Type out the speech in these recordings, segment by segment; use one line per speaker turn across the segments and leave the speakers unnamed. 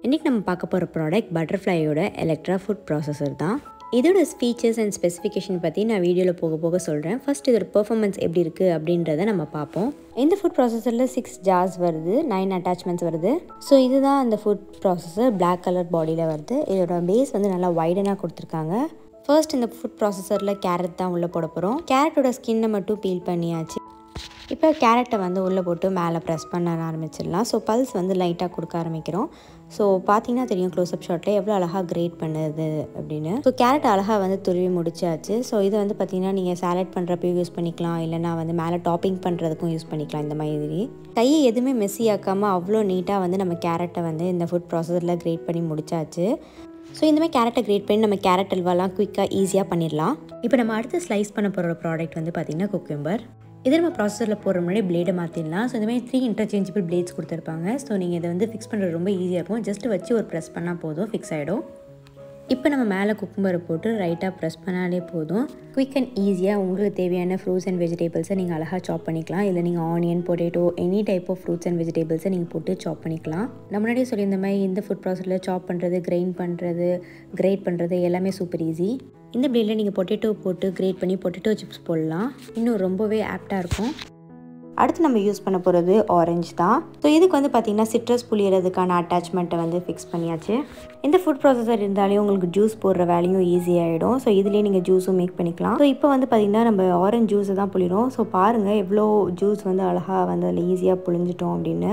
இன்றைக்கி நம்ம பார்க்க போகிற ப்ராடக்ட் பட்டர்ஃப்ளையோட எலக்ட்ரா ஃபுட் ப்ராசஸர் தான் இதோட ஃபீச்சர்ஸ் அண்ட் ஸ்பெசிஃபிகேஷன் பற்றி நான் வீடியோவில் போக போக சொல்கிறேன் ஃபர்ஸ்ட் இதோட பெர்ஃபார்மன்ஸ் எப்படி இருக்குது அப்படின்றத நம்ம பார்ப்போம் இந்த ஃபுட் ப்ராசஸரில் சிக்ஸ் ஜார்ஸ் வருது நைன் அட்டாச்மெண்ட்ஸ் வருது ஸோ இதுதான் அந்த ஃபுட் ப்ராசஸர் Black கலர் பாடியில் வருது இதோட பேஸ் வந்து நல்லா வைடனாக கொடுத்துருக்காங்க ஃபர்ஸ்ட் இந்த ஃபுட் ப்ராசஸரில் கேரட் தான் உள்ளே போட போகிறோம் கேரட்டோட ஸ்கின்னை மட்டும் பீல் பண்ணியாச்சு இப்போ கேரட்டை வந்து உள்ளே போட்டு மேலே ப்ரெஸ் பண்ண ஆரம்பிச்சிடலாம் ஸோ பல்ஸ் வந்து லைட்டாக கொடுக்க ஆரம்பிக்கிறோம் ஸோ பார்த்தீங்கன்னா தெரியும் க்ளோஸ்அப் ஷாட்டில் எவ்வளோ அழகாக கிரேட் பண்ணுது அப்படின்னு ஸோ கேரட் அழகாக வந்து துருவி முடிச்சாச்சு ஸோ இதை வந்து பார்த்தீங்கன்னா நீங்கள் சாலட் பண்ணுறப்பையும் யூஸ் பண்ணிக்கலாம் இல்லைனா வந்து மேலே டாப்பிங் பண்ணுறதுக்கும் யூஸ் பண்ணிக்கலாம் இந்த மாதிரி கையை எதுவுமே மெஸ்ஸி ஆக்காமல் அவ்வளோ நீட்டாக வந்து நம்ம கேரட்டை வந்து இந்த ஃபுட் ப்ராசஸரில் கிரேட் பண்ணி முடிச்சாச்சு ஸோ இந்த மாதிரி கேரட்டை கிரேட் பண்ணி நம்ம கேரட் அல்வாலாம் குயிக்காக ஈஸியாக பண்ணிடலாம் இப்போ நம்ம அடுத்து ஸ்லைஸ் பண்ண போகிற ப்ராடக்ட் வந்து பார்த்திங்கன்னா குக்கும்பர் இது நம்ம ப்ராசஸரில் போகிற முன்னாடி பிளேடை மாற்றிடலாம் ஸோ இந்த மாதிரி த்ரீ இன்டர்சேஞ்சபிள் பிளேட்ஸ் கொடுத்துருப்பாங்க ஸோ நீங்கள் இதை வந்து ஃபிக்ஸ் பண்ணுறது ரொம்ப ஈஸியாக இருக்கும் ஜஸ்ட் வச்சு ஒரு ப்ரெஸ் பண்ணால் போதும் ஃபிக்ஸ் ஆகிடும் இப்போ நம்ம மேலே குக்கும்பரை போட்டு ரைட்டாக ப்ரெஸ் பண்ணாலே போதும் குயிக் அண்ட் ஈஸியாக உங்களுக்கு தேவையான ஃப்ரூட்ஸ் அண்ட் வெஜிடபிள்ஸை நீங்கள் அழகாக சாப் பண்ணிக்கலாம் இல்லை நீங்கள் onion potato any type of fruits and வெஜிடபிள்ஸை நீங்கள் போட்டு சாப் பண்ணிக்கலாம் நம்ம முன்னாடியே சொல்லியிருந்த மாதிரி இந்த ஃபுட் ப்ராசஸில் சாப் பண்ணுறது கிரைண்ட் பண்ணுறது கிரேட் பண்ணுறது எல்லாமே சூப்பர் ஈஸி இந்த பிளேடில் நீங்கள் பொட்டேட்டோ போட்டு கிரேட் பண்ணி பொட்டேட்டோ சிப்ஸ் போடலாம் இன்னும் ரொம்பவே ஆப்டாக இருக்கும் அடுத்து நம்ம யூஸ் பண்ண போகிறது ஆரஞ்சு தான் ஸோ இதுக்கு வந்து பார்த்திங்கன்னா சிட்ரஸ் புளியறதுக்கான அட்டாச்மெண்ட்டை வந்து ஃபிக்ஸ் பண்ணியாச்சு இந்த ஃபுட் ப்ராசஸர் இருந்தாலே உங்களுக்கு ஜூஸ் போடுற வேலையும் ஈஸியாகிடும் ஸோ இதுலேயே நீங்கள் ஜூஸும் மேக் பண்ணிக்கலாம் ஸோ இப்போ வந்து பார்த்திங்கன்னா நம்ம ஆரஞ்சு ஜூஸை தான் புளிரும் ஸோ பாருங்கள் எவ்வளோ ஜூஸ் வந்து அழகாக வந்து அதில் ஈஸியாக புளிஞ்சிட்டோம் அப்படின்னு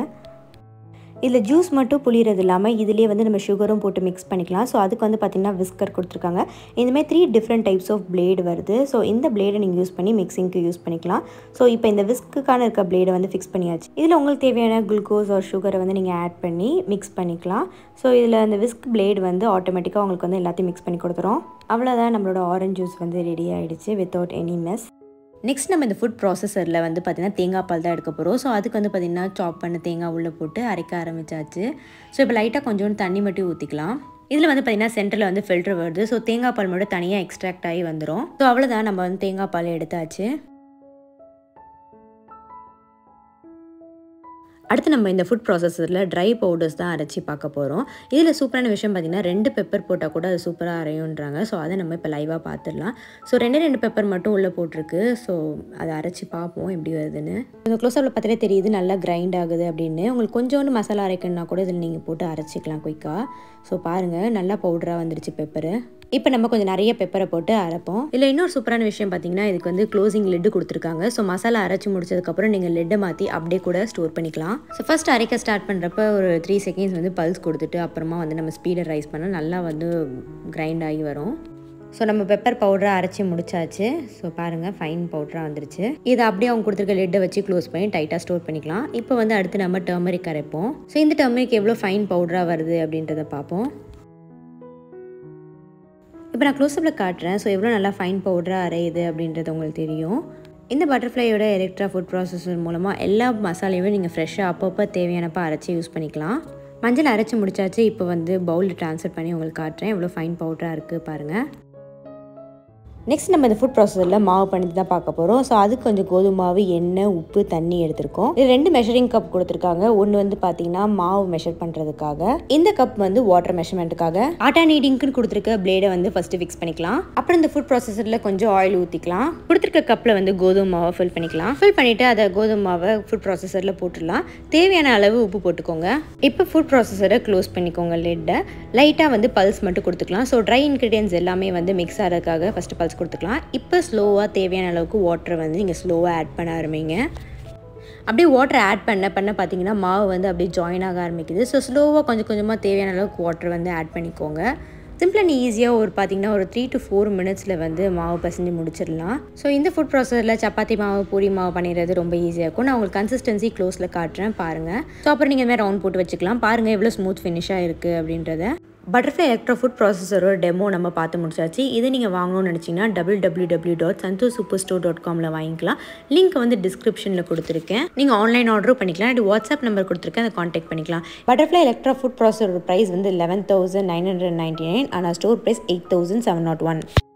இதில் ஜூஸ் மட்டும் புளியறது இல்லாமல் இதுலேயே வந்து நம்ம சுகரும் போட்டு மிக்ஸ் பண்ணிக்கலாம் ஸோ அதுக்கு வந்து பார்த்திங்கன்னா விஸ்கர் கொடுத்துருக்காங்க இந்தமாதிரி three different types of blade வருது ஸோ இந்த பிளேடை நீங்கள் யூஸ் பண்ணி மிக்சிங்க்கு யூஸ் பண்ணிக்கலாம் ஸோ இப்போ இந்த விஸ்க்குக்கான இருக்க பிளேடை வந்து ஃபிக்ஸ் பண்ணியாச்சு இதில் உங்களுக்கு தேவையான குளுக்கோஸ் ஒரு சுகரை வந்து நீங்கள் ஆட் பண்ணி மிக்ஸ் பண்ணிக்கலாம் ஸோ இதில் அந்த விஸ்க் பிளேடு வந்து ஆட்டோமேட்டிக்காக உங்களுக்கு வந்து எல்லாத்தையும் மிக்ஸ் பண்ணி கொடுத்துரும் அவ்வளோதான் நம்மளோட ஆரஞ்ச் ஜூஸ் வந்து ரெடி ஆகிடுச்சு வித்தவுட் எனி மெஸ் நெக்ஸ்ட் நம்ம இந்த ஃபுட் ப்ராசஸரில் வந்து பார்த்திங்கன்னா தேங்காய் பால் தான் எடுக்க போகிறோம் ஸோ அதுக்கு வந்து பார்த்திங்கன்னா சாப் பண்ண தேங்காய் உள்ளே போட்டு அரைக்க ஆரம்பிச்சாச்சு ஸோ இப்போ லைட்டாக கொஞ்சோண்டு தண்ணி மட்டும் ஊற்றிக்கலாம் இதில் வந்து பார்த்திங்கன்னா சென்டரில் வந்து ஃபில்டர் வருது ஸோ தேங்காய் பால் மட்டும் தனியாக எக்ஸ்ட்ராக்ட் ஆகி வந்துடும் ஸோ அவ்வளோதான் நம்ம வந்து தேங்காய் பால் எடுத்தாச்சு அடுத்து நம்ம இந்த ஃபுட் ப்ராசஸரில் ட்ரை பவுடர்ஸ் தான் அரைச்சி பார்க்க போகிறோம் இதில் சூப்பரான விஷயம் பார்த்திங்கன்னா ரெண்டு பெப்பர் போட்டால் கூட அது சூப்பராக அரையுன்றாங்க ஸோ அதை நம்ம இப்போ லைவாக பார்த்துடலாம் ஸோ ரெண்டு ரெண்டு பெப்பர் மட்டும் உள்ளே போட்டிருக்கு ஸோ அதை அரைச்சி பார்ப்போம் எப்படி வருதுன்னு இந்த க்ளோஸ்அப்பில் பார்த்தாலே தெரியுது நல்லா கிரைண்ட் ஆகுது அப்படின்னு உங்களுக்கு கொஞ்சோண்டு மசாலா அரைக்கணும்னா கூட இதில் நீங்கள் போட்டு அரைச்சிக்கலாம் குயிக்காக ஸோ பாருங்கள் நல்லா பவுடராக வந்துருச்சு பெப்பரு இப்போ நம்ம கொஞ்சம் நிறைய பெப்பரை போட்டு அரைப்போம் இல்லை இன்னொரு சூப்பரான விஷயம் பார்த்தீங்கன்னா இதுக்கு வந்து க்ளோசிங் லெட்டு கொடுத்துருக்காங்க ஸோ மசாலா அரைச்சி முடிச்சதுக்கப்புறம் நீங்கள் லெட்டை மாற்றி அப்படியே கூட ஸ்டோர் பண்ணிக்கலாம் ஸோ ஃபஸ்ட் அரைக்க ஸ்டார்ட் பண்ணுறப்ப ஒரு த்ரீ செகண்ட்ஸ் வந்து பல்ஸ் கொடுத்துட்டு அப்புறமா வந்து நம்ம ஸ்பீடை ரைஸ் பண்ணால் நல்லா வந்து கிரைண்ட் ஆகி வரும் ஸோ நம்ம பெப்பர் பவுடரை அரைச்சி முடிச்சாச்சு ஸோ பாருங்கள் ஃபைன் பவுடராக வந்துருச்சு இதை அப்படியே அவங்க கொடுத்துருக்க லெட்டை வச்சு க்ளோஸ் பண்ணி டைட்டாக ஸ்டோர் பண்ணிக்கலாம் இப்போ வந்து அடுத்து நம்ம டர்மரிக் அரைப்போம் ஸோ இந்த டர்மரிக் எவ்வளோ ஃபைன் பவுடராக வருது அப்படின்றத பார்ப்போம் இப்போ நான் க்ளோஸ்அப்பில் காட்டுறேன் ஸோ எவ்வளோ நல்லா ஃபைன் பவுடராக அரையுது அப்படின்றது உங்களுக்கு தெரியும் இந்த பட்டர்ஃப்ளையோட எலக்ட்ரா ஃபுட் ப்ராசஸர் மூலமாக எல்லா மசாலையுமே நீங்கள் ஃப்ரெஷ்ஷாக அப்பப்போ தேவையானப்போ அரைச்சி யூஸ் பண்ணிக்கலாம் மஞ்சள் அரைச்சி முடிச்சாச்சு இப்போ வந்து பவுலில் ட்ரான்ஸ்ஃபர் பண்ணி உங்களுக்கு காட்டுறேன் எவ்வளோ ஃபைன் பவுடராக இருக்குது பாருங்கள் நெக்ஸ்ட் நம்ம இந்த ஃபுட் ப்ராசஸரில் மாவு பண்ணி தான் பார்க்க போகிறோம் ஸோ அதுக்கு கொஞ்சம் கோதுமை மாவு எண்ணெய் உப்பு தண்ணி எடுத்திருக்கோம் இது ரெண்டு மெஷரிங் கப் கொடுத்துருக்காங்க ஒன்று வந்து பார்த்தீங்கன்னா மாவு மெஷர் பண்ணுறதுக்காக இந்த கப் வந்து வாட்டர் மெஷர்மெண்ட்டுக்காக ஆட்டா நீடிங்க்குன்னு கொடுத்துருக்க பிளேடை வந்து ஃபஸ்ட்டு ஃபிக்ஸ் பண்ணிக்கலாம் அப்புறம் இந்த ஃபுட் ப்ராசஸரில் கொஞ்சம் ஆயில் ஊற்றிக்கலாம் கொடுத்துருக்க கப்பில் வந்து கோதுமை மாவை ஃபில் பண்ணிக்கலாம் ஃபில் பண்ணிவிட்டு அதை கோதுமை மாவை ஃபுட் ப்ராசஸரில் போட்டுடலாம் தேவையான அளவு உப்பு போட்டுக்கோங்க இப்போ ஃபுட் ப்ராசஸரை க்ளோஸ் பண்ணிக்கோங்க லெட்டை லைட்டாக வந்து பல்ஸ் மட்டும் கொடுத்துக்கலாம் ஸோ ட்ரை இன்க்ரீடியன்ஸ் எல்லாமே வந்து மிக்ஸ் ஆகிறதுக்காக ஃபஸ்ட்டு பல்ஸ் கொடுத்துக்கலாம் இப்போ ஸ்லோவாக தேவையான அளவுக்கு வாட்டரை வந்து நீங்கள் ஸ்லோவாக ஆட் பண்ண ஆரம்பிங்க அப்படியே வாட்டர் ஆட் பண்ண பண்ண பார்த்தீங்கன்னா மாவு வந்து அப்படியே ஜாயின் ஆக ஆரம்பிக்குது ஸோ ஸ்லோவாக கொஞ்சம் கொஞ்சமாக தேவையான அளவுக்கு வாட்டர் வந்து ஆட் பண்ணிக்கோங்க சிம்பிளாக நீ ஈஸியாக ஒரு பார்த்தீங்கன்னா ஒரு த்ரீ டு ஃபோர் மினிட்ஸில் வந்து மாவு பசஞ்சு முடிச்சிடலாம் ஸோ இந்த ஃபுட் ப்ராசஸரில் சப்பாத்தி மாவு பூரி மாவு பண்ணிடுறது ரொம்ப ஈஸியாக இருக்கும் நான் உங்களுக்கு கன்சிஸ்டன்சி க்ளோஸில் காட்டுறேன் பாருங்கள் ஸோ அப்புறம் நீங்கள் இந்த மாதிரி ரவுண்ட் போட்டு வச்சுக்கலாம் பாருங்கள் எவ்வளோ ஸ்மூத் ஃபினிஷாக இருக்குது அப்படின்றத பட்டர்ஃப்ளை எலக்ட்ரோ ஃபுட் ப்ராசஸரோட டெமோ நம்ம பார்த்து முடிச்சாச்சு இது நீங்கள் வாங்கணும்னு நினச்சிங்கன்னா W W W dot Santhosh Super Store dot காமில் வாங்கிக்கலாம் லிங்க் வந்து டிஸ்கிரிப்ஷனில் கொடுத்துருக்கேன் நீங்கள் ஆன்லைன் ஆர்டரும் பண்ணிக்கலாம் இது வாட்ஸ்அப் நம்பர் கொடுத்துருக்கேன் அதை காண்டாக்ட் பண்ணிக்கலாம் பட்டர்ஃப்ளை எலக்ட்ரா ஃபுட் ப்ராசஸரோட ப்ரைஸ் வந்து eleven thousand nine hundred ninety nine ஆனால் store price eight thousand seven naught one